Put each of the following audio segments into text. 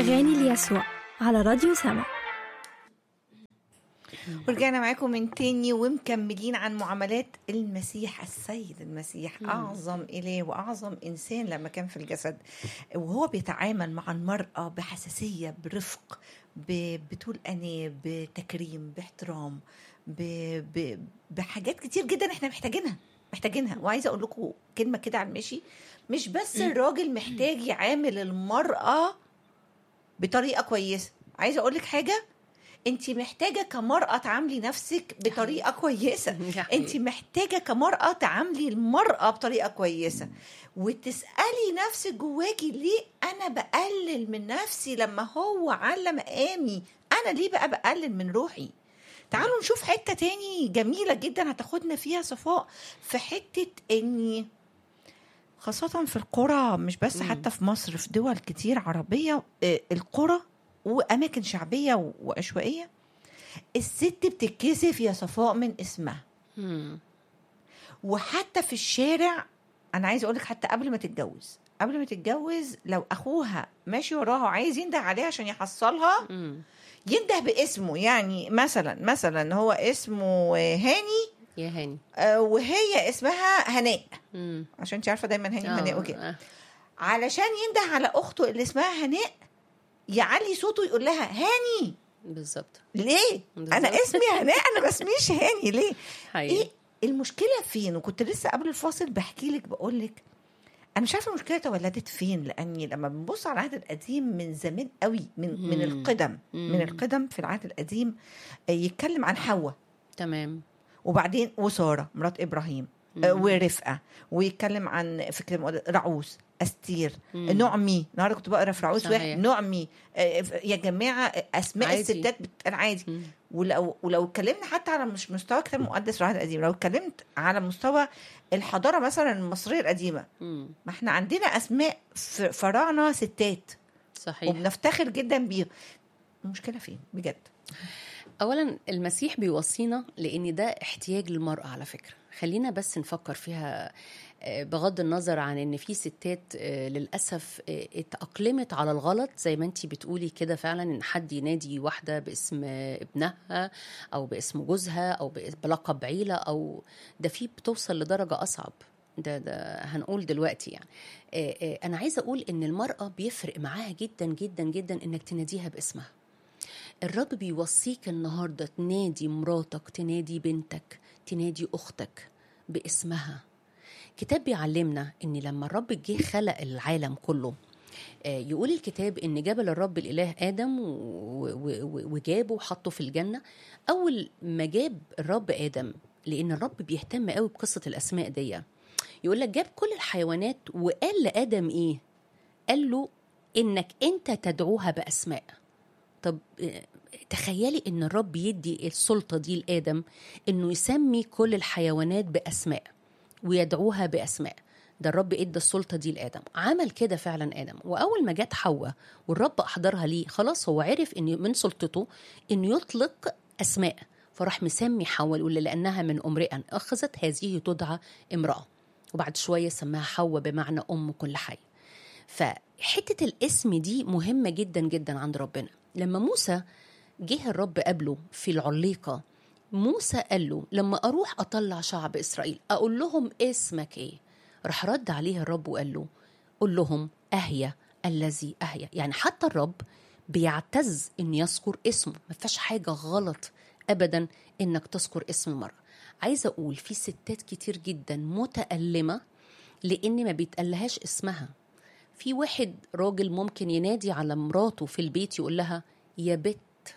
أغاني ليسوع على راديو سما ورجعنا معاكم من تاني ومكملين عن معاملات المسيح السيد المسيح أعظم إله وأعظم إنسان لما كان في الجسد وهو بيتعامل مع المرأة بحساسية برفق ب- بطول أناة بتكريم باحترام ب... ب... بحاجات كتير جدا احنا محتاجينها محتاجينها وعايزه اقول لكم كلمه كده على المشي مش بس الراجل محتاج يعامل المراه بطريقه كويسه عايزه اقول لك حاجه انت محتاجه كمراه تعاملي نفسك بطريقه كويسه دي حقيقة. انت محتاجه كمراه تعاملي المراه بطريقه كويسه وتسالي نفسك جواكي ليه انا بقلل من نفسي لما هو على مقامي انا ليه بقى بقلل من روحي تعالوا نشوف حته تاني جميله جدا هتاخدنا فيها صفاء في حته اني خاصة في القرى مش بس حتى في مصر في دول كتير عربية آه، القرى وأماكن شعبية و- وعشوائية الست بتتكسف يا صفاء من اسمها مم. وحتى في الشارع انا عايزه اقول لك حتى قبل ما تتجوز قبل ما تتجوز لو اخوها ماشي وراها وعايز ينده عليها عشان يحصلها مم. ينده باسمه يعني مثلا مثلا هو اسمه هاني يا هاني آه، وهي اسمها هناء مم. عشان انت عارفه دايما هاني وهناء آه، وكده آه. علشان ينده على اخته اللي اسمها هناء يعلي صوته يقول لها هاني بالظبط ليه بالظبط. انا اسمي هناء انا ما اسميش هاني ليه حقيقي ايه المشكله فين وكنت لسه قبل الفاصل بحكي لك بقول لك انا مش عارفه المشكله تولدت فين لاني لما بنبص على العهد القديم من زمان قوي من من مم. القدم من مم. القدم في العهد القديم آه، يتكلم عن حواء تمام وبعدين وساره مرات ابراهيم آه، مم. ورفقه ويتكلم عن فكره رعوس استير مم. نعمي النهارده كنت بقرا في رعوس صحيح. واحد نعمي آه، يا جماعه آه، اسماء عادي. الستات بت- عادي مم. ولو ولو اتكلمنا حتى على مش مستوى الكتاب المقدس في العهد القديم لو اتكلمت على مستوى الحضاره مثلا المصريه القديمه مم. ما احنا عندنا اسماء ف- فراعنه ستات صحيح وبنفتخر جدا بيهم المشكله فين بجد اولا المسيح بيوصينا لان ده احتياج للمراه على فكره خلينا بس نفكر فيها آه، بغض النظر عن ان في ستات آه، للاسف آه، اتاقلمت على الغلط زي ما انتي بتقولي كده فعلا ان حد ينادي واحده باسم ابنها او باسم جوزها او بإس- بلقب عيله او ده في بتوصل لدرجه اصعب ده ده هنقول دلوقتي يعني آه، آه، انا عايزه اقول ان المراه بيفرق معاها جدا جدا جدا انك تناديها باسمها الرب بيوصيك النهارده تنادي مراتك تنادي بنتك تنادي اختك باسمها كتاب بيعلمنا ان لما الرب جه خلق العالم كله آه، يقول الكتاب ان جبل الرب الاله ادم و- و- و- وجابه وحطه في الجنه اول ما جاب الرب ادم لان الرب بيهتم قوي بقصه الاسماء دي يقول لك جاب كل الحيوانات وقال لادم ايه قال له انك انت تدعوها باسماء طب آه، تخيلي ان الرب يدي السلطه دي لادم انه يسمي كل الحيوانات باسماء ويدعوها باسماء ده الرب ادى السلطه دي لادم عمل كده فعلا ادم واول ما جت حواء والرب احضرها ليه خلاص هو عرف ان من سلطته انه يطلق اسماء فراح مسمي حواء يقول لانها من امرئا اخذت هذه تدعى امراه وبعد شويه سماها حواء بمعنى ام كل حي فحته الاسم دي مهمه جدا جدا عند ربنا لما موسى جه الرب قبله في العليقه موسى قال له لما اروح اطلع شعب اسرائيل اقول لهم اسمك ايه راح رد عليه الرب وقال له قل لهم اهيا الذي اهيا يعني حتى الرب بيعتز ان يذكر اسمه ما فيهاش حاجه غلط ابدا انك تذكر اسم المراه عايزه اقول في ستات كتير جدا متالمه لان ما بيتقالهاش اسمها في واحد راجل ممكن ينادي على مراته في البيت يقول لها يا بت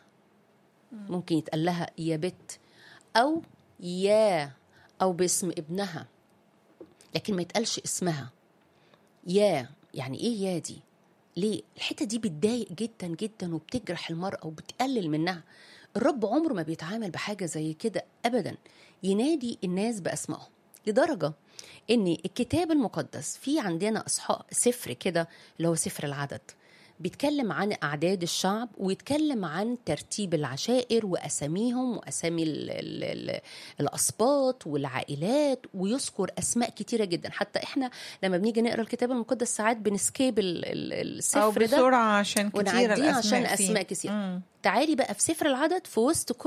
ممكن يتقال لها يا بت او يا او باسم ابنها لكن ما يتقالش اسمها يا يعني ايه يا دي ليه الحته دي بتضايق جدا جدا وبتجرح المراه وبتقلل منها الرب عمره ما بيتعامل بحاجه زي كده ابدا ينادي الناس باسمائهم لدرجه ان الكتاب المقدس في عندنا اصحاء سفر كده اللي هو سفر العدد بيتكلم عن أعداد الشعب ويتكلم عن ترتيب العشائر وأساميهم وأسامي ال ال ال الأسباط والعائلات ويذكر أسماء كتيرة جدا حتى إحنا لما بنيجي نقرأ الكتاب المقدس ساعات بنسكيب ال- ال- او السفر ده بسرعه عشان كتير ونعديه الاسماء عشان فيه. أسماء كتير. مم. تعالي بقى في سفر العدد في وسط